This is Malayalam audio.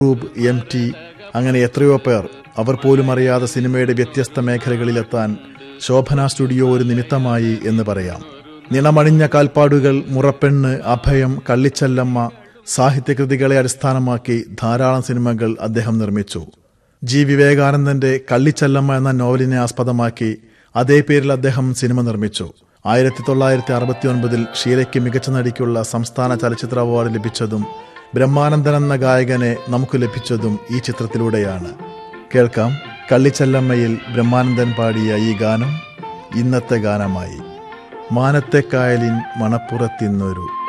ഗ്രൂപ്പ് എം ടി അങ്ങനെ എത്രയോ പേർ അവർ പോലും അറിയാതെ സിനിമയുടെ വ്യത്യസ്ത മേഖലകളിലെത്താൻ ശോഭന സ്റ്റുഡിയോ ഒരു നിമിത്തമായി എന്ന് പറയാം നിണമണിഞ്ഞ കാൽപ്പാടുകൾ മുറപ്പെണ്ണ് അഭയം കള്ളിച്ചല്ലമ്മ സാഹിത്യകൃതികളെ അടിസ്ഥാനമാക്കി ധാരാളം സിനിമകൾ അദ്ദേഹം നിർമ്മിച്ചു ജി വിവേകാനന്ദന്റെ കള്ളിച്ചല്ലമ്മ എന്ന നോവലിനെ ആസ്പദമാക്കി അതേ പേരിൽ അദ്ദേഹം സിനിമ നിർമ്മിച്ചു ആയിരത്തി തൊള്ളായിരത്തി അറുപത്തി ഒൻപതിൽ ഷീലയ്ക്ക് മികച്ച നടിക്കുള്ള സംസ്ഥാന ചലച്ചിത്ര അവാർഡ് ലഭിച്ചതും ബ്രഹ്മാനന്ദൻ എന്ന ഗായകനെ നമുക്ക് ലഭിച്ചതും ഈ ചിത്രത്തിലൂടെയാണ് കേൾക്കാം കള്ളിച്ചല്ലമ്മയിൽ ബ്രഹ്മാനന്ദൻ പാടിയ ഈ ഗാനം ഇന്നത്തെ ഗാനമായി മാനത്തെ കായലിൻ മണപ്പുറത്തിന്നൊരു